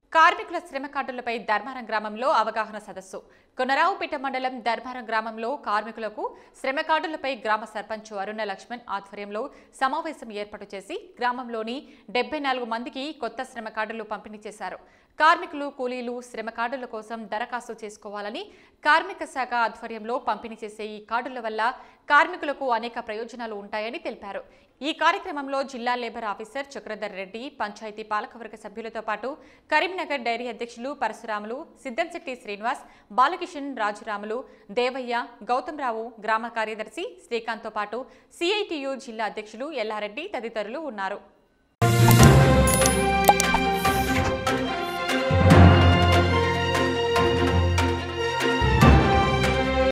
కార్మికుల శ్రమ కార్డులపై ధర్మారం గ్రామంలో అవగాహన సదస్సు కొనరావుపేట మండలం ధర్మారం గ్రామంలో కార్మికులకు శ్రమ కార్డులపై గ్రామ సర్పంచ్ అరుణ లక్ష్మణ్ ఆధ్వర్యంలో సమావేశం ఏర్పాటు చేసి గ్రామంలోని డెబ్బై నాలుగు మందికి కొత్త శ్రమ కార్డులు పంపిణీ చేశారు కార్మికులు కూలీలు శ్రమ కార్డుల కోసం దరఖాస్తు చేసుకోవాలని కార్మిక శాఖ ఆధ్వర్యంలో పంపిణీ చేసే ఈ కార్డుల వల్ల కార్మికులకు అనేక ప్రయోజనాలు ఉంటాయని తెలిపారు ఈ కార్యక్రమంలో జిల్లా లేబర్ ఆఫీసర్ చక్రధర్ రెడ్డి పంచాయతీ పాలకవర్గ సభ్యులతో పాటు కరీంనగర్ డైరీ అధ్యక్షులు పరశురాములు సిద్దంశెట్టి శ్రీనివాస్ బాలకిషన్ రాజురాములు దేవయ్య గౌతమ్ రావు గ్రామ కార్యదర్శి శ్రీకాంత్తో పాటు సిఐటియు జిల్లా అధ్యక్షులు ఎల్లారెడ్డి తదితరులు ఉన్నారు